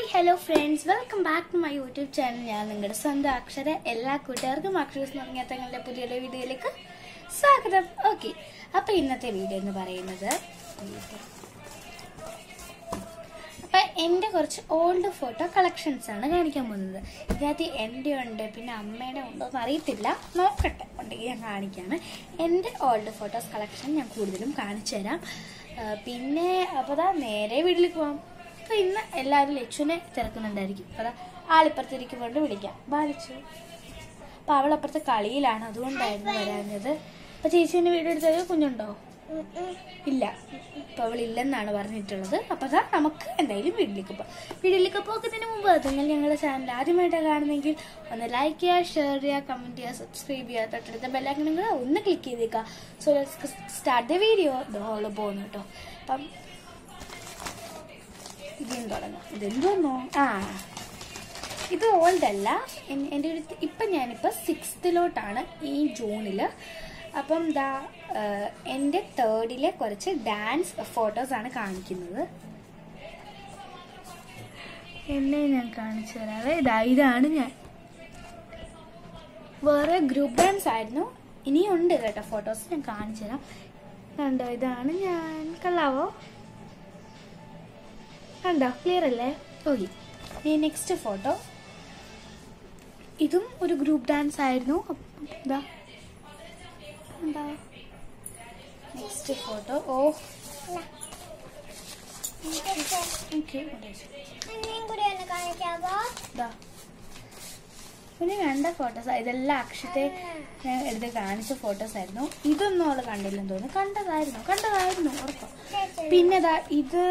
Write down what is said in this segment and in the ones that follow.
Hello friends welcome back to my YouTube channel ഞാൻ നിങ്ങളുടെ സ്വന്തം അക്ഷര എല്ലാ കൂട്ടുകാർക്കും അക്ഷരസ് തുടങ്ങിയ തങ്ങളുടെ പുതിയൊരു വീഡിയോയിലേക്ക് സ്വാഗതം ഓക്കെ അപ്പൊ ഇന്നത്തെ വീഡിയോ എന്ന് പറയുന്നത് അപ്പൊ എന്റെ കുറച്ച് ഓൾഡ് ഫോട്ടോ കളക്ഷൻസ് ആണ് കാണിക്കാൻ പോകുന്നത് ഇതിനകത്ത് എൻ്റെ ഉണ്ട് പിന്നെ അമ്മയുടെ ഉണ്ടോ എന്ന് അറിയത്തില്ല നോക്കട്ടെ ഉണ്ടെങ്കിൽ ഞാൻ കാണിക്കാണ് എൻ്റെ ഓൾഡ് ഫോട്ടോസ് കളക്ഷൻ ഞാൻ കൂടുതലും കാണിച്ചു തരാം ആ, പിന്നെ അപ്പോൾ അതാ നേരെ വീട്ടിലേക്ക് പോകാം അപ്പോൾ ഇന്ന് എല്ലാവരും ലച്ചുവിനെ തിരക്കുന്നുണ്ടായിരിക്കും അപ്പോൾ അതാ ആളിപ്പുറത്തിരിക്കുമ്പോൾ വിളിക്കാം ബാധിച്ചു അപ്പോൾ അവളപ്പുറത്തെ കളിയിലാണ് അതുകൊണ്ടായിരുന്നു വരാഞ്ഞത് അപ്പോൾ ചേച്ചി എന്നെ വീഡിയോ എടുത്തത് കുഞ്ഞുണ്ടോ ഇല്ല അപ്പൊ അവൾ ഇല്ലെന്നാണ് പറഞ്ഞിട്ടുള്ളത് അപ്പൊ അതാ നമുക്ക് എന്തായാലും വീട്ടിലേക്ക് പോകാം വീട്ടിലേക്ക് പോകുന്നതിന് മുമ്പ് നിങ്ങൾ ഞങ്ങളുടെ ചാനൽ ആദ്യമായിട്ടാണ് കാണുന്നെങ്കിൽ ഒന്ന് ലൈക്ക് ചെയ്യുക ഷെയർ ചെയ്യുക കമന്റ് ചെയ്യുക സബ്സ്ക്രൈബ് ചെയ്യുക തൊട്ടടുത്ത ബെല്ലൈക്കണും കൂടെ ഒന്ന് ക്ലിക്ക് ചെയ്തേക്കുക സോ സ്റ്റാർട്ട് ദ വീഡിയോ ഇതോളം പോകുന്നു കേട്ടോ അപ്പം ഇതും തുടങ്ങാം ഇതെന്തോന്നോ ആ ഇത് ഓൾഡ് അല്ല എൻ- എൻ്റെ ഒരു ഇപ്പം ഞാനിപ്പോൾ സിക്സ്ത്തിലോട്ടാണ് ഈ ജൂണിൽ അപ്പം ദാ ഏഹ്, എൻ്റെ തേർഡിലെ കുറച്ച് ഡാൻസ് ഫോട്ടോസ് ആണ് കാണിക്കുന്നത് എന്നെ ഞാൻ കാണിച്ചു തരാവേ ഇതാ ഇതാണ് ഞാൻ വേറെ ഗ്രൂപ്പ് ഡാൻസ് ആയിരുന്നു ഇനിയും ഉണ്ട് കേട്ടോ ഫോട്ടോസ് ഞാൻ കാണിച്ചു തരാം കണ്ടോ ഇതാണ് ഞാൻ കള്ളാവോ കണ്ടോ ക്ലിയർ അല്ലേ ഓക്കെ ഇനി നെക്സ്റ്റ് ഫോട്ടോ ഇതും ഒരു ഗ്രൂപ്പ് ഡാൻസ് ആയിരുന്നു അപ്പം ഇതാ എന്താ നെക്സ്റ്റ് ഫോട്ടോ ഓ എനിക്ക് എന്നെയും കൂടി ഒന്ന് കാണിക്കാവോ ഇതാ പിന്നെ കണ്ട ഫോട്ടോസ് ഇതെല്ലാം അക്ഷത്തെ ഞാൻ എടുത്ത് കാണിച്ച ഫോട്ടോസ് ആയിരുന്നു ഇതൊന്നും അവള് കണ്ടില്ലെന്ന് തോന്നുന്നു കണ്ടതായിരുന്നു കണ്ടതായിരുന്നു ഉറപ്പം പിന്നെ ദാ ഇത്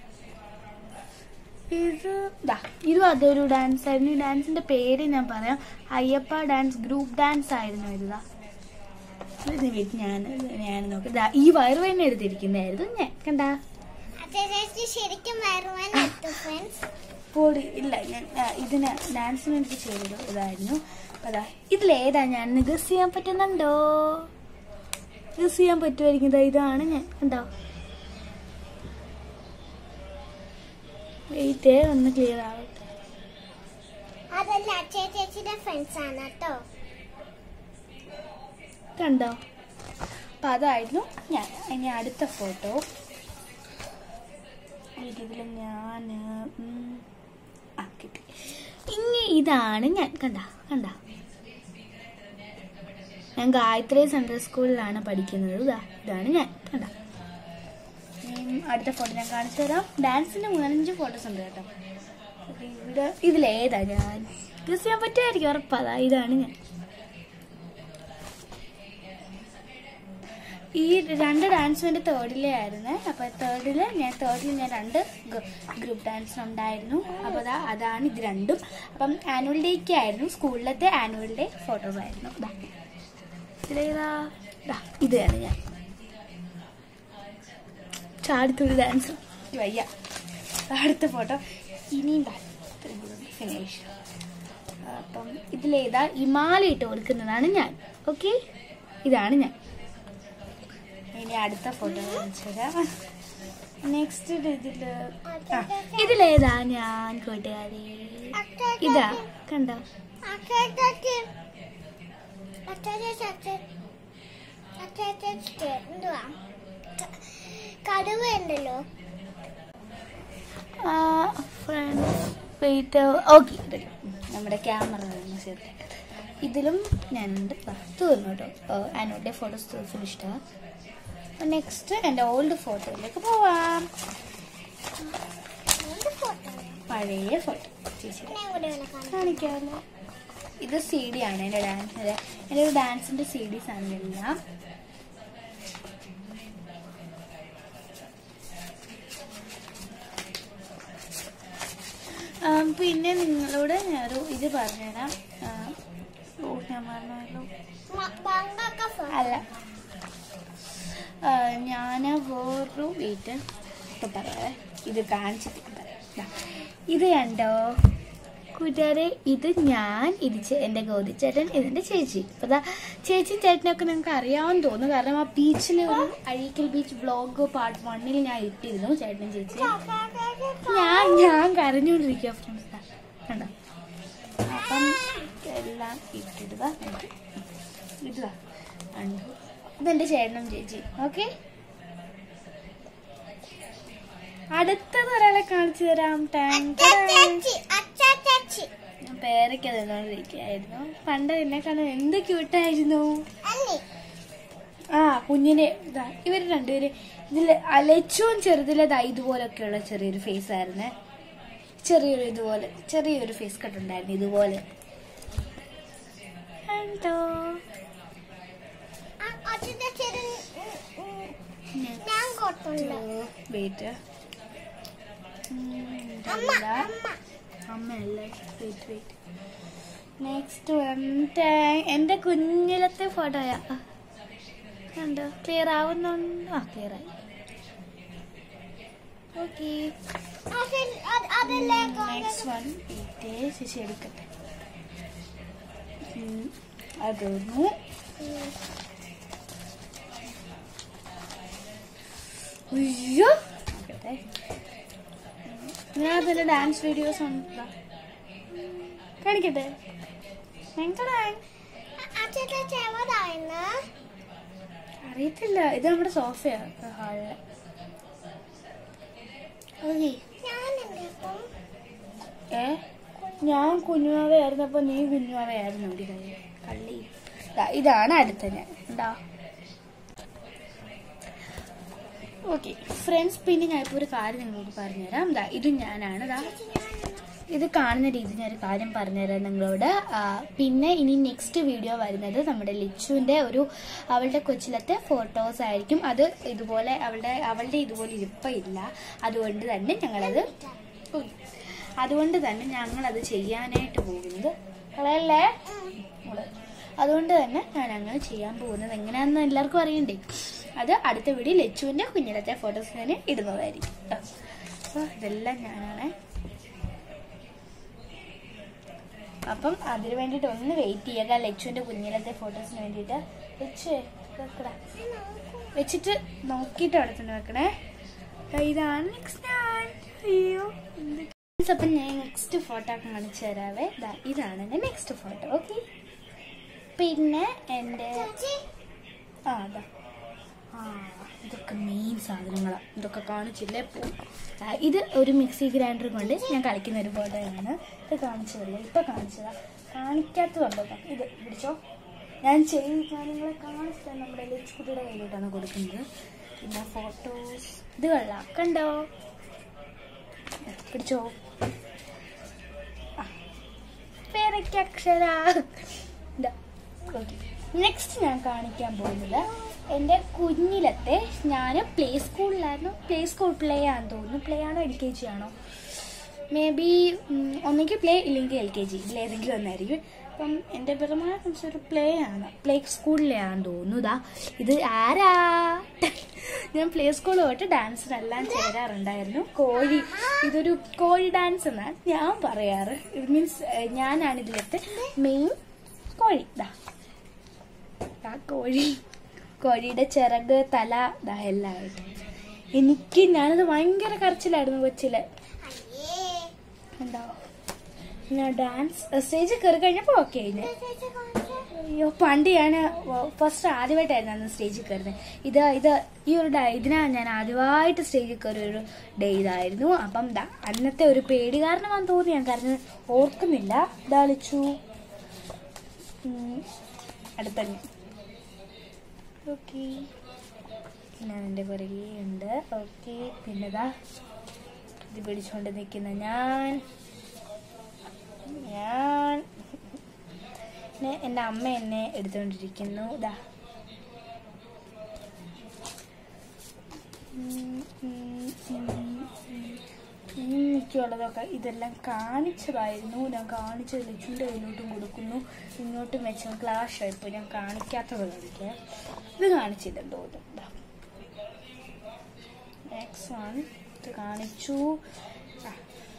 ഇത് ദാ ഇതും അതൊരു ഡാൻസ് ആയിരുന്നു ഈ ഡാൻസിന്റെ പേര് ഞാൻ പറയാം അയ്യപ്പ ഡാൻസ് ഗ്രൂപ്പ് ഡാൻസ് ആയിരുന്നു ഇത് ദാ ഇത് വീട്ടിൽ ഞാൻ ഞാൻ നോക്കി ദാ ഈ വയറ് തന്നെ എടുത്തിരിക്കുന്നതായിരുന്നു ഞാൻ കണ്ടാ ചേച്ചി ശരിക്കും വരുവാൻ എത്തും ഫ്രണ്ട്സ് പോടി ഇല്ല ഞാൻ ആ, ഇതിന് ഡാൻസിന് എനിക്ക് ചെയ്തത് ഇതായിരുന്നു അതാ ഇതിലേതാ ഞാൻ ഗസ് ചെയ്യാൻ പറ്റുന്നുണ്ടോ ഗസ് ചെയ്യാൻ പറ്റുമായിരിക്കും ദാ ഇതാണ് ഞാൻ കണ്ടോ വെയിറ്റ് ഒന്ന് ക്ലിയർ ആവട്ടെ അതല്ല അക്ഷയ ചേച്ചിയുടെ ഫ്രണ്ട്സ് ആണ് കേട്ടോ കണ്ടോ അപ്പൊ അതായിരുന്നു ഞാൻ ഇനി അടുത്ത ഫോട്ടോ ഇതിൽ ഞാൻ ഉം, ആ കിട്ടി ഇനി ഇതാണ് ഞാൻ കണ്ട കണ്ട ഞാൻ ഗായത്രി സെൻട്രൽ സ്കൂളിലാണ് പഠിക്കുന്നത് ഇതാ ഇതാണ് ഞാൻ കണ്ട ഉം, അടുത്ത ഫോട്ടോ ഞാൻ കാണിച്ചു തരാം ഡാൻസിന്റെ മൂന്നാലഞ്ച് ഫോട്ടോസ് ഉണ്ട് കേട്ടോ അപ്പൊ ഇവിടെ ഇതിലേതാ ഞാൻ ഗസ് ചെയ്യാൻ പറ്റുമായിരിക്കും ഉറപ്പതാ ഇതാണ് ഞാൻ ഈ രണ്ട് ഡാൻസും എൻ്റെ തേർഡിലെ ആയിരുന്നേ അപ്പൊ തേർഡില് ഞാൻ തേർഡിൽ ഞാൻ രണ്ട് ഗ്രൂപ്പ് ഡാൻസ് ഉണ്ടായിരുന്നു അപ്പൊ അതാ അതാണ് ഇത് രണ്ടും അപ്പം ആനുവൽ ഡേക്ക് ആയിരുന്നു സ്കൂളിലത്തെ ആനുവൽ ഡേ ഫോട്ടോസ് ആയിരുന്നു ദാ. ഇതിലേതാ ദാ, ഇതാണ് ഞാൻ ചാടിത്തുള്ളി ഡാൻസ് വയ്യ അടുത്ത ഫോട്ടോ ഇനിയും ഫിനിഷ് അപ്പം ഇതിലേതാ ഇമാല ഇട്ട് കൊടുക്കുന്നതാണ് ഞാൻ ഓക്കെ ഇതാണ് ഞാൻ ഇനി അടുത്ത ഫോട്ടോ കാണിച്ചുതരാം നെക്സ്റ്റ് ഇതില് ആ, ഇതിലേതാ ഞാൻ കൂട്ടുകാരി ഇതാ കണ്ടോ അക്ഷയ ചേച്ചി അക്ഷയ ചേച്ചി അക്ഷയ ചേച്ചിക്ക് എന്തുവാ ക- കടുവ ഉണ്ടല്ലോ വെയിറ്റ് ഓക്കെ നമ്മുടെ ക്യാമറ ശരി ഇതിലും ഞാനുണ്ട് ദാ, തീർന്നു കേട്ടോ ആനുവൽ ഡേ ഫോട്ടോസ് ഫിനിഷ്ഡാണ് നെക്സ്റ്റ് എൻ്റെ ഓൾഡ് ഫോട്ടോയിലേക്ക് പോവാം എന്ത് ഫോട്ടോ പഴയ ഫോട്ടോ ചേച്ചി എന്നെയും കൂടി ഒന്ന് കാണിക്കാം കാണിക്കാമല്ലോ ഇത് സി ഡി ആണ് എൻ്റെ ഡാൻസിൻ്റെ എൻ്റെ ഒരു ഡാൻസിൻ്റെ സി ഡീസ് ആണ് എല്ലാം ആം, പിന്നെ നിങ്ങളോട് ഞാനൊരു ഇത് പറഞ്ഞുതരാം ആ, ഓ ഞാൻ പറഞ്ഞല്ലോ ബങ്കൊക്കെ ഫോട്ടോ അല്ല ഞാൻ വേറൊരു വെയിറ്റ് ഇപ്പം പറയാവേ ഇത് കാണിച്ചിട്ട് പറയാം ദാ, ഇത് കണ്ടോ കൂട്ടുകാരെ ഇത് ഞാൻ ഇത് ചേ- എൻ്റെ ഗോതിച്ചേട്ടൻ ഇതിൻ്റെ ചേച്ചി അപ്പൊ ദാ ചേച്ചി ചേട്ടനൊക്കെ നിങ്ങൾക്ക് അറിയാമെന്ന് തോന്നുന്നു കാരണം ആ ബീച്ചിൽ ഒരു അഴീക്കൽ ബീച്ച് വ്ളോഗ് പാർട്ട് വണ്ണിൽ ഞാൻ ഇട്ടിരുന്നു ചേട്ടനും ചേച്ചി ഞാൻ ഞാൻ കരഞ്ഞുകൊണ്ടിരിക്കുക ഫ്രണ്ട്സ് കണ്ടോ അപ്പം എല്ലാം ഇട്ടിടുക ഇടുക കണ്ടു ഇതെന്റെ ചേട്ടനും ചേച്ചി ഓക്കെ അടുത്തത് ഒരാളെ കാണിച്ചു തരാം ടാങ്ക് ചേച്ചി അച്ഛ ചേച്ചി ഞാൻ പേരൊക്കെ തന്നോണ്ടിരിക്കുകയായിരുന്നു പണ്ട് എന്നെ കാണാൻ എന്ത് ക്യൂട്ടായിരുന്നു അല്ലേ ആ കുഞ്ഞിനെ ഇതാ ഇവര് രണ്ടുപേര് ഇതില് അലച്ചും ചെറുതിലേതാ ഇതുപോലൊക്കെയുള്ള ചെറിയൊരു ഫേസ് ആയിരുന്നേ ചെറിയൊരു ഇതുപോലെ ചെറിയൊരു ഫേസ് കട്ട് ഉണ്ടായിരുന്നു ഇതുപോലെ കണ്ടോ? അച്ഛ ചേച്ചി ഞാൻ കൊട്ടുണ്ട് വെയിറ്റ് അമ്മ അമ്മ അമ്മയല്ലേ വെയിറ്റ് വെയിറ്റ് നെക്സ്റ്റ് വന്നിട്ട് എന്റെ കുഞ്ഞിലത്തെ ഫോട്ടോയാ കണ്ടോ ക്ലിയർ ആവുന്നുണ്ടോ ആ ക്ലിയർ ആയി ഓക്കെ അതിൽ അത്- അതല്ലേ നെക്സ്റ്റ് വൺ വെയിറ്റ് ശശി എടുക്കട്ടെ ഉം, അതൊന്നു അയ്യോ നോക്കട്ടെ ഞാൻ അതിൽ ഡാൻസ് വീഡിയോസ് ഉണ്ട് കാണിക്കട്ടെ ഞങ്ങടെ അച്ഛ ചേച്ചി എവിടായിരുന്നു അറിയത്തില്ല ഇത് നമ്മുടെ സോഫയാണ് ഹാളില് ഓക്കെ ഞാനുണ്ട് അപ്പം ഏ ഞാൻ കുഞ്ഞുമാവയായിരുന്നപ്പോ നീ കുഞ്ഞുമാവയായിരുന്നു ഇവിടെ കയ്യിൽ കള്ളി ദാ, ഇതാണ് അടുത്ത ഞാൻ ഉണ്ടാ ഓക്കെ ഫ്രണ്ട്സ് പിന്നെ ഞാൻ ഇപ്പോൾ ഒരു കാര്യം നിങ്ങളോട് പറഞ്ഞുതരാം ദാ ഇത് ഞാനാണ് ദാ ഇത് കാണുന്ന രീതി ഞാൻ ഒരു കാര്യം പറഞ്ഞുതരാം നിങ്ങളോട് ആ, പിന്നെ ഇനി നെക്സ്റ്റ് വീഡിയോ വരുന്നത് നമ്മുടെ ലിച്ചുവിന്റെ ഒരു അവളുടെ കൊച്ചിലത്തെ ഫോട്ടോസ് ആയിരിക്കും അത് ഇതുപോലെ അവളുടെ അവളുടെ ഇതുപോലെ ഇരിപ്പില്ല അതുകൊണ്ട് തന്നെ ഞങ്ങളത് ഉയ്. അതുകൊണ്ട് തന്നെ ഞങ്ങളത് ചെയ്യാനായിട്ട് പോകുന്നത് കളയല്ലേ മോള്. അതുകൊണ്ട് തന്നെ ഞാൻ അങ്ങനെ ചെയ്യാൻ പോകുന്നത് എങ്ങനെയാണെന്ന് എല്ലാവർക്കും അറിയണ്ടേ അത് അടുത്ത വീഡിയോ ലച്ചുവിന്റെ കുഞ്ഞിലത്തെ ഫോട്ടോസ് ഞാൻ ഇടുന്നതായിരിക്കും കേട്ടോ അപ്പോൾ ഇതെല്ലാം ഞാനാണ് അപ്പം അതിന് വേണ്ടിയിട്ട് ഒന്ന് വെയിറ്റ് ചെയ്യുക ലച്ചുവിന്റെ കുഞ്ഞിലത്തെ ഫോട്ടോസിന് വേണ്ടിയിട്ട് വെച്ച് വെക്കടാ വെച്ചിട്ട് നോക്കിയിട്ട് അവിടെ തന്നെ വെക്കണേ ദാ ഇതാണ് നെക്സ്റ്റ് ഞാൻ അയ്യോ എന്ത് Friends, അപ്പം ഞാൻ നെക്സ്റ്റ് ഫോട്ടോ കാണിച്ചു തരാവേ ദാ ഇതാണ് എൻ്റെ നെക്സ്റ്റ് ഫോട്ടോ ഓക്കെ പിന്നെ എൻ്റെ ചേച്ചി ആ അതാ ആ ഇതൊക്കെ മെയിൻ സാധനങ്ങളാണ് ഇതൊക്കെ കാണിച്ചില്ലേ പോ ആ, ഇത് ഒരു മിക്സി ഗ്രൈൻഡർ കൊണ്ട് ഞാൻ കളിക്കുന്ന ഒരു ഫോട്ടോയാണ് ഇത് കാണിച്ചതല്ലേ ഇപ്പൊ കാണിച്ചതാ കാണിക്കാത്തതുണ്ടോ ദാ, ഇത് പിടിച്ചോ ഞാൻ ചെയ്ത് ഞാൻ നിങ്ങളെ കാണിച്ചത് നമ്മുടെ ലച്ചുകുട്ടിയുടെ കയ്യിലോട്ടാണ് കൊടുക്കുന്നത് പിന്നെ ഫോട്ടോസ് ഇത് കൊള്ളാം കണ്ടോ പിടിച്ചോ പേരയ്ക്കക്ഷര നെക്സ്റ്റ് ഞാൻ കാണിക്കാൻ പോകുന്നത് എൻ്റെ കുഞ്ഞിലത്തെ ഞാൻ പ്ലേ സ്കൂളിലായിരുന്നു പ്ലേ സ്കൂൾ പ്ലേ ആണെന്ന് തോന്നുന്നു പ്ലേ ആണോ എൽ കെ ജി ആണോ മേ ബി ഒന്നെങ്കിൽ പ്ലേ ഇല്ലെങ്കിൽ എൽ കെ ജി ഇതിലേതെങ്കിലും ഒന്നായിരിക്കും അപ്പം എൻ്റെ പെരുമാൾ ഒരു പ്ലേ ആണ് പ്ലേ സ്കൂളിലെ ആണെന്ന് തോന്നുന്നു ഇതാ ഇത് ആരാ ഞാൻ പ്ലേ സ്കൂൾ പോയിട്ട് ഡാൻസിനെല്ലാം ചേരാറുണ്ടായിരുന്നു കോഴി ഇതൊരു കോഴി ഡാൻസ് എന്നാണ് ഞാൻ പറയാറ് ഇത് മീൻസ് ഞാനാണ് ഇതിലത്തെ മെയിൻ കോഴി ഇതാ ആ കോഴി കോഴിയുടെ ചിറക് തല ദാ എല്ലാം ആയിട്ട് എനിക്ക് ഞാനത് ഭയങ്കര കരച്ചിലായിരുന്നു കൊച്ചില് അയ്യേ എന്താ ഞാൻ ഡാൻസ് സ്റ്റേജിൽ കയറി കഴിഞ്ഞപ്പോൾ ഓക്കെ ആയില്ലേ ചേച്ചി കാണിച്ചേ അയ്യോ പണ്ട് ഞാൻ ഫസ്റ്റ് ആദ്യമായിട്ടായിരുന്നു അന്ന് സ്റ്റേജിൽ കയറുന്നത് ഇത് ഇത് ഈ ഒരു ഡേ ഇതിനാ ഞാൻ ആദ്യമായിട്ട് സ്റ്റേജിൽ കയറിയ ഒരു ഡേ ഇതായിരുന്നു അപ്പം ദാ അന്നത്തെ ഒരു പേടി കാരണമാണെന്ന് തോന്നി ഞാൻ കാരണം ഓർക്കുന്നില്ല ഇതാളിച്ചു അടുത്ത ഓക്കെ ഞാൻ എൻ്റെ പുറകെ ഉണ്ട് ഓക്കെ പിന്നെതാ ഇത് പിടിച്ചുകൊണ്ട് നിൽക്കുന്ന ഞാൻ ഞാൻ പിന്നെ എൻ്റെ അമ്മ എന്നെ എടുത്തുകൊണ്ടിരിക്കുന്നു ഇതാ ഉം, ഉം, ഉം, ഉം. എനിക്കുള്ളതൊക്കെ ഇതെല്ലാം കാണിച്ചതായിരുന്നു ഞാൻ കാണിച്ചത് ലക്ഷ്മിൻ്റെ കയ്യിലോട്ടും കൊടുക്കുന്നു ഇങ്ങോട്ടും വെച്ച ക്ലാഷ് ആയിപ്പോൾ ഞാൻ കാണിക്കാത്തത് കാണിക്കാം ഇത് കാണിച്ചില്ലെന്ന് തോന്നുന്നു നെക്സ്റ്റ് വൺ ഇത് കാണിച്ചു ആ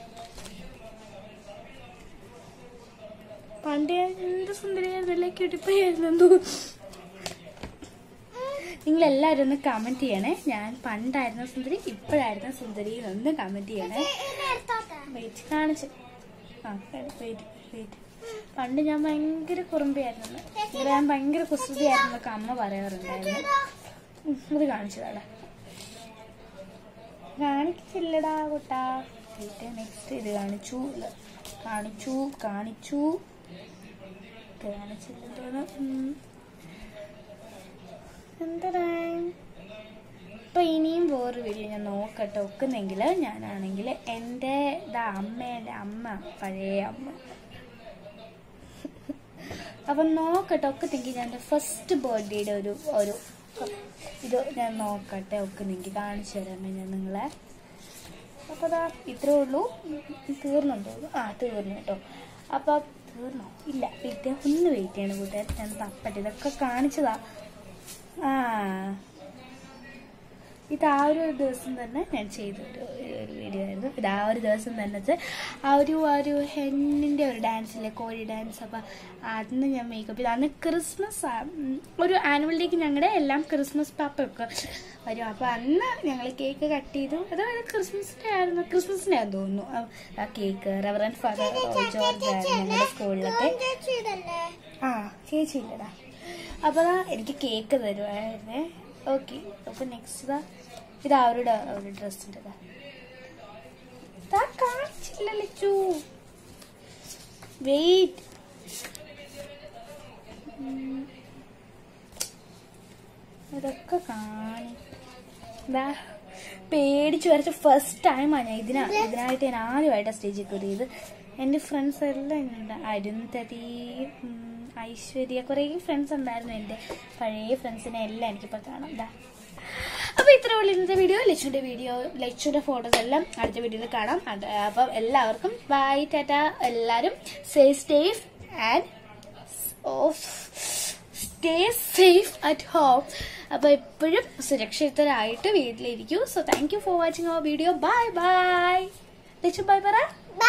പണ്ട് ഞാൻ എന്ത് സുന്ദരിയായിരുന്നല്ലേ ക്യൂട്ടിപ്പോയായിരുന്നു നിങ്ങൾ എല്ലാവരും ഒന്ന് കമന്റ് ചെയ്യണേ ഞാൻ പണ്ടായിരുന്ന സുന്ദരി ഇപ്പോഴായിരുന്ന സുന്ദരി ഒന്ന് കമന്റ് ചെയ്യണേ ഇനി എടുത്തോ വെയിറ്റ് കാണിച്ച് ആ വെയിറ്റ് വെയിറ്റ് പണ്ട് ഞാൻ ഭയങ്കര കുറുമ്പിയായിരുന്നു ഇവിടെ ഞാൻ ഭയങ്കര കുസൃതിയായിരുന്നു എന്നൊക്കെ അമ്മ പറയാറുണ്ടായിരുന്നു ഉം, ഇത് കാണിച്ചതാടാ കാണിച്ചില്ലടാ കുട്ടാ നെക്സ്റ്റ് ഇത് കാണിച്ചു ഇല്ല. കാണിച്ചു കാണിച്ചു കാണിച്ചില്ലല്ലോ എന്താ അപ്പൊ ഇനിയും വേറൊരു വീഡിയോ ഞാൻ നോക്കട്ടെ ഒക്കുന്നെങ്കിൽ ഞാനാണെങ്കിൽ എൻ്റെ ഇതാ അമ്മേൻ്റെ അമ്മ പഴയ അമ്മ അപ്പം നോക്കട്ടെ ഒക്കത്തെങ്കിൽ ഞാൻ എൻ്റെ ഫസ്റ്റ് ബർത്ത്ഡേയുടെ ഒരു ഒരു ഇത് ഞാൻ നോക്കട്ടെ ഒക്കുന്നെങ്കിൽ കാണിച്ചു തരാമേ ഞാൻ നിങ്ങളെ അപ്പോൾ അതാ ഇത്രേ ഉള്ളൂ തീർന്നുണ്ടോ ആ തീർന്നു കേട്ടോ അപ്പോൾ തീർന്നോ ഇല്ല വെയിറ്റ് ഒന്ന് വെയിറ്റ് ചെയ്യണം കൂട്ടുകാർ ഞാൻ തപ്പട്ടെ ഇതൊക്കെ കാണിച്ചതാ ആ ഇത് ആ ഒരു ദിവസം തന്നെ ഞാൻ ചെയ്തൊരു ഒരു വീഡിയോ ആയിരുന്നു ഇത് ആ ഒരു ദിവസം തന്നെ വെച്ച് ആ ഒരു ആ ഒരു ഹെന്നിൻ്റെ ഒരു ഡാൻസില്ലേ കോഴി ഡാൻസ് അപ്പം അന്ന് ഞാൻ മേക്കപ്പ് ചെയ്ത് അന്ന് ക്രിസ്മസ് ആ- ഉം, ഒരു ആനുവൽ ഡേക്ക് ഞങ്ങളുടെ എല്ലാം ക്രിസ്മസ് പാപ്പൊക്കെ വരും അപ്പം അന്ന് ഞങ്ങൾ കേക്ക് കട്ട് ചെയ്തു അതായത് ക്രിസ്മസിൻ്റെ ആയിരുന്നു ക്രിസ്മസിൻ്റെ ആണെന്ന് തോന്നുന്നു ആ- ആ കേക്ക് റെവറൻ ഫാദർ ജോർജ് ആയിരുന്നു ഞങ്ങളുടെ സ്കൂളിലൊക്കെ ചേച്ചി ഇതല്ലേ ആ ചേച്ചിയില്ലടാ അപ്പോൾ ദാ എനിക്ക് കേക്ക് തരുവായിരുന്നേ ഓക്കെ അപ്പോൾ നെക്സ്റ്റ് ഇതാ ഇത് അവരുടെ ഒരു ഡ്രസ്സിൻ്റെ കാണിച്ചില്ല ലച്ചു വെയിറ്റ് ഇതൊക്കെ കാണി ദാ പേടിച്ച് വരച്ച ഫസ്റ്റ് ടൈമാണ് ഞാൻ ഇതിനാ ഇതിനായിട്ട് ഞാൻ ആദ്യമായിട്ടാണ് സ്റ്റേജിൽ കയറിയത് എൻ്റെ ഫ്രണ്ട്സ് എല്ലാം ഉണ്ട് അരുന്ധതി ഉം, ഐശ്വര്യ കുറേ ഫ്രണ്ട്സ് ഉണ്ടായിരുന്നു എൻ്റെ പഴയ ഫ്രണ്ട്സിനെ എല്ലാം എനിക്കിപ്പോൾ കാണാം ദാ അപ്പോൾ ഇത്ര ഉള്ളൂ ഇന്നത്തെ വീഡിയോ ലച്ചുവിൻ്റെ വീഡിയോ ലച്ചുവിൻ്റെ ഫോട്ടോസ് എല്ലാം അടുത്ത വീഡിയോയിൽ കാണാം അത് അപ്പം എല്ലാവർക്കും ബൈ ടാറ്റ എല്ലാവരും say safe and of stay safe at home അപ്പോൾ എപ്പോഴും സുരക്ഷിതരായിട്ട് വീട്ടിലിരിക്കൂ so thank you for watching our video bye bye Lachu bye പറ ബൈ